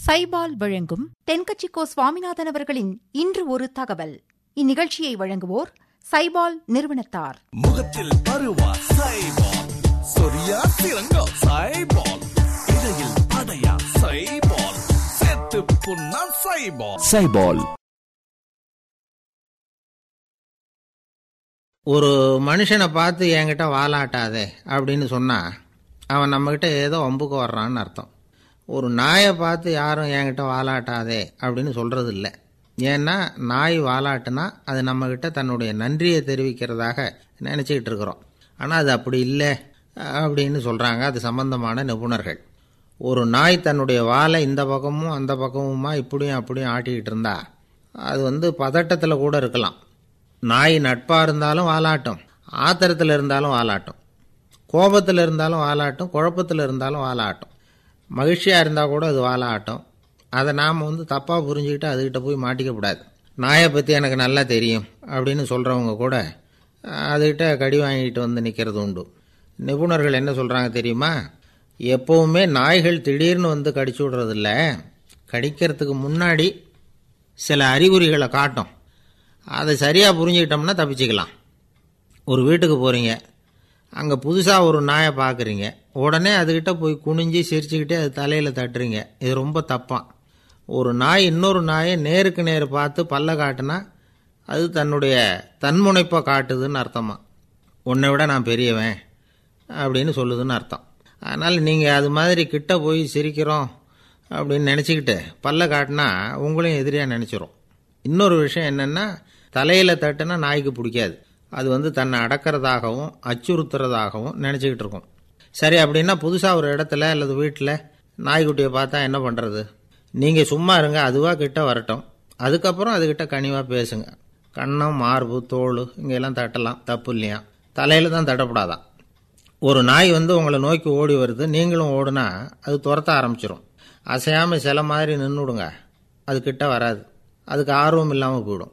சைபால் வழங்கும் தென்கட்சிக்கோ சுவாமிநாதன் அவர்களின் இன்று ஒரு தகவல் இந்நிகழ்ச்சியை வழங்குவோர் சைபால் நிறுவனத்தார் முகத்தில் பருவா சைபால் சொரியா சிறங்கோ சைபால் இடையில் படையா சைபால் செத்து புண்ணா சைபால் சைபால் ஒரு மனுஷனை பார்த்து என்கிட்ட வாலாட்டாதே அப்படின்னு சொன்னா அவன் நம்மக்கிட்ட ஏதோ வம்புக்கு வர்றான்னு அர்த்தம் ஒரு நாயை பார்த்து யாரும் என்கிட்ட வாலாட்டாதே அப்படின்னு சொல்றது இல்லை ஏன்னா நாய் வாலாட்டுனா அது நம்மக்கிட்ட தன்னுடைய நன்றியை தெரிவிக்கிறதாக நினச்சிக்கிட்டு இருக்கிறோம் ஆனால் அது அப்படி இல்லை அப்படின்னு சொல்கிறாங்க அது சம்பந்தமான நிபுணர்கள் ஒரு நாய் தன்னுடைய வாலை இந்த பக்கமும் அந்த பக்கமுமா இப்படியும் அப்படியும் ஆட்டிக்கிட்டு இருந்தா அது வந்து பதட்டத்தில் கூட இருக்கலாம் நாய் நட்பாக இருந்தாலும் வாலாட்டும் ஆத்திரத்தில் இருந்தாலும் வாலாட்டும் கோபத்தில் இருந்தாலும் வாலாட்டும் குழப்பத்தில் இருந்தாலும் வாலாட்டும் மகிழ்ச்சியாக இருந்தால் கூட அது வாலாட்டும் அதை நாம் வந்து தப்பாக புரிஞ்சுக்கிட்டு அதுக்கிட்ட போய் மாட்டிக்கக்கூடாது நாயை பற்றி எனக்கு நல்லா தெரியும் அப்படின்னு சொல்கிறவங்க கூட அதுக்கிட்ட கடி வாங்கிட்டு வந்து நிற்கிறது உண்டு நிபுணர்கள் என்ன சொல்கிறாங்க தெரியுமா எப்போவுமே நாய்கள் திடீர்னு வந்து கடிச்சு விடுறதில்ல கடிக்கிறதுக்கு முன்னாடி சில அறிகுறிகளை காட்டும் அதை சரியாக புரிஞ்சுக்கிட்டோம்னா தப்பிச்சுக்கலாம் ஒரு வீட்டுக்கு போகிறீங்க அங்கே புதுசாக ஒரு நாயை பார்க்குறீங்க உடனே அதுக்கிட்ட போய் குனிஞ்சு சிரிச்சுக்கிட்டே அது தலையில் தட்டுறீங்க இது ரொம்ப தப்பான் ஒரு நாய் இன்னொரு நாயை நேருக்கு நேர் பார்த்து பல்ல காட்டுனா அது தன்னுடைய தன்முனைப்பை காட்டுதுன்னு அர்த்தமா உன்னை விட நான் பெரியவன் அப்படின்னு சொல்லுதுன்னு அர்த்தம் அதனால் நீங்கள் அது மாதிரி கிட்ட போய் சிரிக்கிறோம் அப்படின்னு நினச்சிக்கிட்டு பல்ல காட்டினா உங்களையும் எதிரியாக நினச்சிரும் இன்னொரு விஷயம் என்னென்னா தலையில் தட்டுனா நாய்க்கு பிடிக்காது அது வந்து தன்னை அடக்கிறதாகவும் அச்சுறுத்துறதாகவும் நினச்சிக்கிட்டு இருக்கும் சரி அப்படின்னா புதுசாக ஒரு இடத்துல அல்லது வீட்டில் நாய்க்குட்டியை பார்த்தா என்ன பண்ணுறது நீங்கள் சும்மா இருங்க அதுவாக கிட்ட வரட்டும் அதுக்கப்புறம் அதுக்கிட்ட கனிவாக பேசுங்க கண்ணம் மார்பு தோல் இங்கெல்லாம் தட்டலாம் தப்பு இல்லையா தலையில் தான் தட்டப்படாதான் ஒரு நாய் வந்து உங்களை நோக்கி ஓடி வருது நீங்களும் ஓடுனா அது துரத்த ஆரம்பிச்சிடும் அசையாமல் சில மாதிரி நின்றுடுங்க அது கிட்ட வராது அதுக்கு ஆர்வம் இல்லாமல் போயிடும்